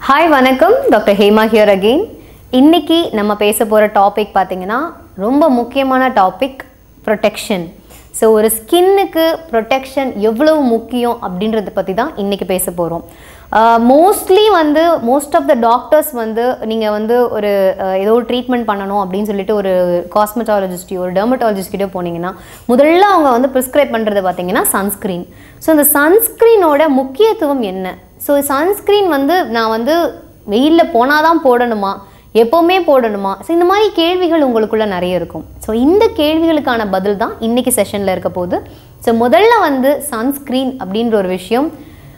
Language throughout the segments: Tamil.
ஹாய் வணக்கம் டாக்டர் ஹேமா ஹியர் அகெயின் இன்னைக்கு நம்ம பேச போகிற டாபிக் பார்த்தீங்கன்னா ரொம்ப முக்கியமான டாபிக் ப்ரொடெக்ஷன் ஸோ ஒரு ஸ்கின்னுக்கு ப்ரொடெக்ஷன் எவ்வளவு முக்கியம் அப்படின்றத பற்றி தான் இன்னைக்கு பேச போகிறோம் மோஸ்ட்லி வந்து மோஸ்ட் ஆஃப் த டாக்டர்ஸ் வந்து நீங்கள் வந்து ஒரு அஹ், ஏதோ ஒரு ட்ரீட்மெண்ட் பண்ணணும் அப்படின்னு சொல்லிட்டு ஒரு காஸ்மெட்டாலஜிஸ்டையோ ஒரு டெர்மட்டாலஜிஸ்ட்கிட்டயோ போனீங்கன்னா முதல்ல அவங்க வந்து ப்ரிஸ்கிரைப் பண்ணுறது பார்த்தீங்கன்னா சன்ஸ்க்ரீன் ஸோ இந்த சன்ஸ்க்ரீனோட முக்கியத்துவம் என்ன ஸோ சன்ஸ்க்ரீன் வந்து நான் வந்து வெயிலில் போனால் தான் போடணுமா எப்போவுமே போடணுமா ஸோ இந்த மாதிரி கேள்விகள் உங்களுக்குள்ள நிறைய இருக்கும் ஸோ இந்த கேள்விகளுக்கான பதில் தான் இன்னைக்கு செஷனில் இருக்க போகுது ஸோ முதல்ல வந்து சன்ஸ்க்ரீன் அப்படின்ற ஒரு விஷயம்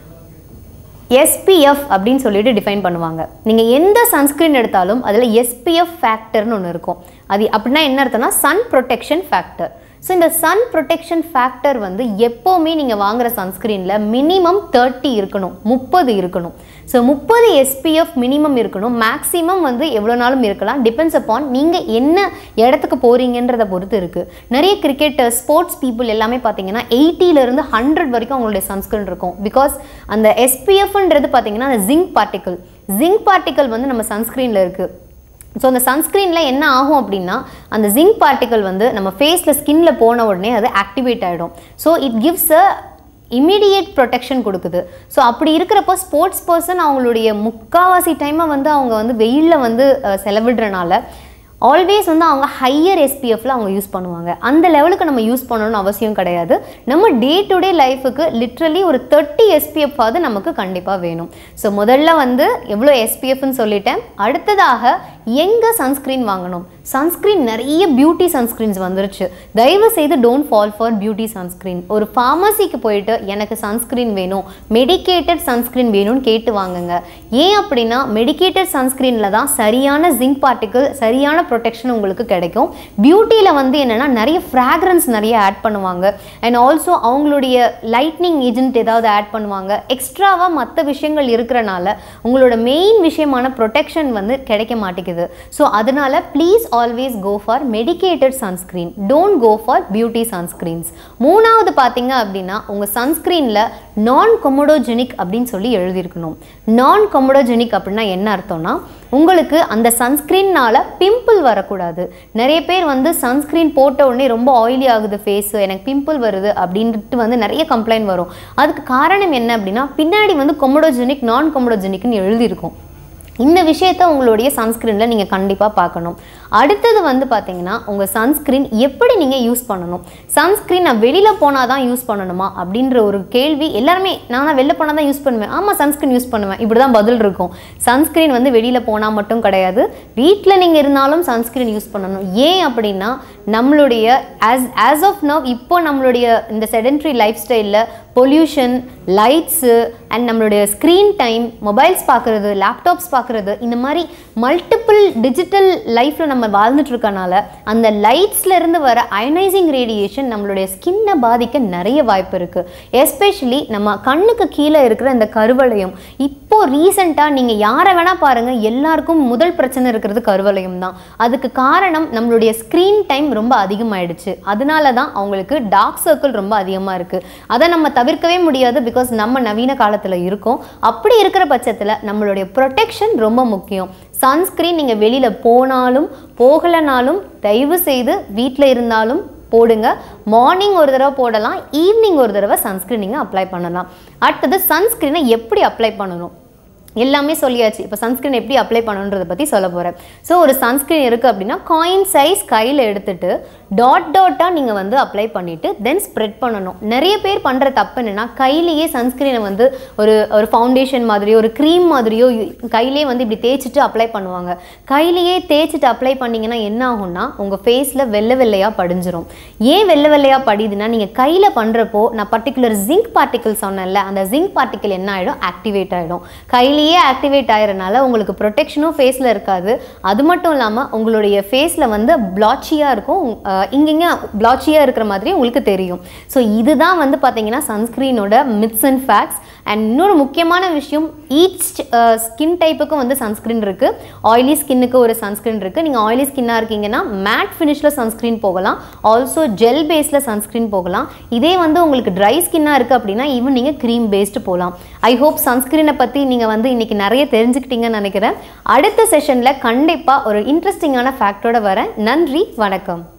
எஸ்பிஎஃப் அப்படின்னு சொல்லிட்டு டிஃபைன் பண்ணுவாங்க நீங்கள் எந்த சன்ஸ்க்ரீன் எடுத்தாலும் அதில் எஸ்பிஎஃப் ஃபேக்டர்னு ஒன்று இருக்கும் அது அப்படின்னா என்ன அர்த்தம்னா சன் ப்ரொடெக்ஷன் ஃபேக்டர் ஸோ இந்த சன் ப்ரொடெக்ஷன் ஃபேக்டர் வந்து எப்போவுமே நீங்கள் வாங்குற சன்ஸ்க்ரீனில் மினிமம் தேர்ட்டி இருக்கணும் முப்பது இருக்கணும் ஸோ முப்பது எஸ்பிஎஃப் மினிமம் இருக்கணும் மேக்ஸிமம் வந்து எவ்வளோ நாளும் இருக்கலாம் டிபெண்ட்ஸ் அப்பான் நீங்கள் என்ன இடத்துக்கு போகிறீங்கன்றத பொறுத்து இருக்குது நிறைய கிரிக்கெட்டர் ஸ்போர்ட்ஸ் பீப்புள் எல்லாமே பார்த்தீங்கன்னா 80 ல இருந்து ஹண்ட்ரட் வரைக்கும் அவங்களுடைய சன்ஸ்கிரீன் இருக்கும் பிகாஸ் அந்த எஸ்பிஎஃப்ன்றது பார்த்தீங்கன்னா அந்த ஜிங்க் பார்ட்டிக்கல் ஜிங்க் பார்ட்டிக்கல் வந்து நம்ம சன்ஸ்க்ரீனில் இருக்குது ஸோ அந்த சன்ஸ்க்ரீனில் என்ன ஆகும் அப்படின்னா அந்த ஜிங்க் பார்ட்டிக்கல் வந்து நம்ம ஃபேஸில் ஸ்கின்ல போன உடனே அது ஆக்டிவேட் ஆகிடும் so it gives a immediate protection கொடுக்குது ஸோ அப்படி இருக்கிறப்போ ஸ்போர்ட்ஸ் பர்சன் அவங்களுடைய முக்காவாசி டைமை வந்து அவங்க வந்து வெயிலில் வந்து அஹ், செலவிடுறனால ஆல்வேஸ் வந்து அவங்க ஹையர் எஸ்பிஎஃப்ல அவங்க யூஸ் பண்ணுவாங்க அந்த லெவலுக்கு நம்ம யூஸ் பண்ணணும்னு அவசியம் கிடையாது நம்ம டே டு டே லைஃபுக்கு லிட்ரலி ஒரு தேர்ட்டி எஸ்பிஎஃப் ஆவது நமக்கு கண்டிப்பாக வேணும் ஸோ முதல்ல வந்து எவ்வளோ எஸ்பிஎஃப்னு சொல்லிட்டேன் அடுத்ததாக எங்கே சன்ஸ்க்ரீன் வாங்கணும் சன்ஸ்க்ரீன் நிறைய பியூட்டி சன்ஸ்க்ரீன்ஸ் வந்துருச்சு தயவு செய்து don't fall for beauty sunscreen ஒரு ஃபார்மசிக்கு போயிட்டு எனக்கு சன்ஸ்க்ரீன் வேணும் மெடிக்கேட்டட் சன்ஸ்க்ரீன் வேணும்னு கேட்டு வாங்குங்க ஏன் அப்படின்னா மெடிக்கேட்டட் சன்ஸ்க்ரீனில் தான் சரியான ஜிங்க் பார்ட்டிக்கல் சரியான ப்ரொடெக்ஷன் உங்களுக்கு கிடைக்கும் பியூட்டியில் வந்து என்னென்னா நிறைய ஃப்ராக்ரன்ஸ் நிறைய ஆட் பண்ணுவாங்க அண்ட் ஆல்சோ அவங்களுடைய லைட்னிங் ஏஜென்ட் ஏதாவது ஆட் பண்ணுவாங்க எக்ஸ்ட்ராவாக மற்ற விஷயங்கள் இருக்கிறனால உங்களோட மெயின் விஷயமான ப்ரொடெக்ஷன் வந்து கிடைக்க மாட்டேங்குது ஸோ அதனால please always go for medicated sunscreen don't go for beauty sunscreens மூணாவது பார்த்தீங்க அப்படின்னா உங்கள் சன்ஸ்க்ரீனில் நான் கொமோடோஜெனிக் அப்படின்னு சொல்லி எழுதியிருக்கணும் நான் கொமோடோஜெனிக் அப்படின்னா என்ன அர்த்தம்னா உங்களுக்கு அந்த சன்ஸ்க்ரீன்னால பிம்பிள் வரக்கூடாது நிறைய பேர் வந்து சன்ஸ்க்ரீன் போட்ட உடனே ரொம்ப ஆயிலி ஆகுது ஃபேஸ் எனக்கு பிம்பிள் வருது அப்படின்ட்டு வந்து நிறைய கம்ப்ளைண்ட் வரும் அதுக்கு காரணம் என்ன அப்படின்னா பின்னாடி வந்து கொமோடோஜெனிக் நான் கொமோடோஜெனிக்னு எழுதியிருக்கும் இந்த விஷயத்த உங்களுடைய சன்ஸ்க்ரீனில் நீங்கள் கண்டிப்பாக பார்க்கணும் அடுத்தது வந்து பார்த்தீங்கன்னா உங்கள் சன்ஸ்க்ரீன் எப்படி நீங்கள் யூஸ் பண்ணணும் சன்ஸ்க்ரீன் நான் வெளியில் போனால் தான் யூஸ் பண்ணணுமா அப்படின்ற ஒரு கேள்வி எல்லாருமே நான் வெளில போனால் தான் யூஸ் பண்ணுவேன் ஆமாம் சன்ஸ்க்ரீன் யூஸ் பண்ணுவேன் இப்படி தான் பதில் இருக்கும் சன்ஸ்க்ரீன் வந்து வெளியில் போனால் மட்டும் கிடையாது வீட்டில் நீங்கள் இருந்தாலும் சன்ஸ்க்ரீன் யூஸ் பண்ணணும் ஏன் அப்படின்னா நம்மளுடைய ஆஸ் ஆஸ் ஆஃப் நவ் இப்போ நம்மளுடைய இந்த செடென்ட்ரி லைஃப் ஸ்டைலில் பொல்யூஷன் லைட்ஸு அண்ட் நம்மளுடைய ஸ்க்ரீன் டைம் மொபைல்ஸ் பார்க்குறது லேப்டாப்ஸ் பார்க்குறது இந்த மாதிரி மல்டிபிள் டிஜிட்டல் லைஃப்பில் நம்ம வாழ்ந்துட்டு இருக்கனால அந்த லைட்ஸ்ல இருந்து வர அயனைசிங் ரேடியேஷன் நம்மளுடைய ஸ்கின்னை பாதிக்க நிறைய வாய்ப்பு இருக்குது எஸ்பெஷலி நம்ம கண்ணுக்கு கீழே இருக்கிற இந்த கருவளையம் இப்போ ரீசெண்டாக நீங்கள் யாரை வேணால் பாருங்கள் எல்லாருக்கும் முதல் பிரச்சனை இருக்கிறது கருவளையம் தான் அதுக்கு காரணம் நம்மளுடைய ஸ்க்ரீன் டைம் ரொம்ப அதிகமாயிடுச்சு அதனால தான் அவங்களுக்கு டார்க் சர்க்கிள் ரொம்ப அதிகமாக இருக்குது அதை நம்ம தவிர்க்கவே முடியாது பிகாஸ் நம்ம நவீன காலத்தில் இருக்கோம் அப்படி இருக்கிற பட்சத்தில் நம்மளுடைய ப்ரொடெக்ஷன் ரொம்ப முக்கியம் சன்ஸ்க்ரீன் நீங்கள் வெளியில் போனாலும் போகலைனாலும் தயவு செய்து வீட்டில் இருந்தாலும் போடுங்க மார்னிங் ஒரு தடவை போடலாம் ஈவினிங் ஒரு தடவை சன்ஸ்க்ரீன் நீங்கள் அப்ளை பண்ணலாம் அடுத்தது சன்ஸ்க்ரீனை எப்படி அப்ளை பண்ணணும் எல்லாமே சொல்லியாச்சு இப்போ சன்ஸ்க்ரீன் எப்படி அப்ளை பண்ணணுன்றதை பற்றி சொல்ல போகிறேன் ஸோ ஒரு சன்ஸ்க்ரீன் இருக்குது அப்படின்னா காயின் சைஸ் கையில் எடுத்துட்டு டாட் டாட்டாக நீங்கள் வந்து அப்ளை பண்ணிவிட்டு தென் ஸ்ப்ரெட் பண்ணணும் நிறைய பேர் பண்ணுற தப்பு என்னென்னா கையிலேயே சன்ஸ்க்ரீனை வந்து ஒரு ஒரு ஃபவுண்டேஷன் மாதிரியோ ஒரு க்ரீம் மாதிரியோ கையிலேயே வந்து இப்படி தேய்ச்சிட்டு அப்ளை பண்ணுவாங்க கையிலேயே தேய்ச்சிட்டு அப்ளை பண்ணிங்கன்னா என்ன ஆகும்னா உங்கள் ஃபேஸில் வெள்ளை வெள்ளையாக படிஞ்சிரும் ஏன் வெள்ளை வெள்ளையாக படியுதுன்னா நீங்கள் கையில் பண்ணுறப்போ நான் பர்டிகுலர் ஜிங்க் பார்ட்டிகல் சொன்னேன்ல அந்த ஜிங்க் பார்ட்டிக்கல் என்ன ஆகிடும் ஆக்டிவேட் ஆகிடும் கையிலேயே ஆக்டிவேட் ஆகிறனால உங்களுக்கு ப்ரொடெக்ஷனும் ஃபேஸில் இருக்காது அது மட்டும் இல்லாமல் உங்களுடைய ஃபேஸில் வந்து பிளாச்சியாக இருக்கும் இங்கெங்க பிளாச்சியாக இருக்கிற மாதிரி உங்களுக்கு தெரியும் ஸோ இதுதான் வந்து பார்த்தீங்கன்னா சன்ஸ்க்ரீனோட மித்ஸ் அண்ட் ஃபேக்ட்ஸ் அண்ட் இன்னொரு முக்கியமான விஷயம் ஈச் ஸ்கின் டைப்புக்கும் வந்து சன்ஸ்க்ரீன் இருக்குது ஆயிலி ஸ்கின்னுக்கு ஒரு சன்ஸ்க்ரீன் இருக்குது நீங்கள் ஆயிலி ஸ்கின்னாக இருக்கீங்கன்னா மேட் ஃபினிஷில் சன்ஸ்க்ரீன் போகலாம் ஆல்சோ ஜெல் பேஸில் சன்ஸ்க்ரீன் போகலாம் இதே வந்து உங்களுக்கு ட்ரை ஸ்கின்னாக இருக்குது அப்படின்னா ஈவன் நீங்கள் க்ரீம் பேஸ்டு போகலாம் ஐ ஹோப் சன்ஸ்க்ரீனை பற்றி நீங்கள் வந்து இன்றைக்கி நிறைய தெரிஞ்சுக்கிட்டீங்கன்னு நினைக்கிறேன் அடுத்த செஷனில் கண்டிப்பாக ஒரு இன்ட்ரெஸ்டிங்கான ஃபேக்டோட வரேன் நன்றி வணக்கம்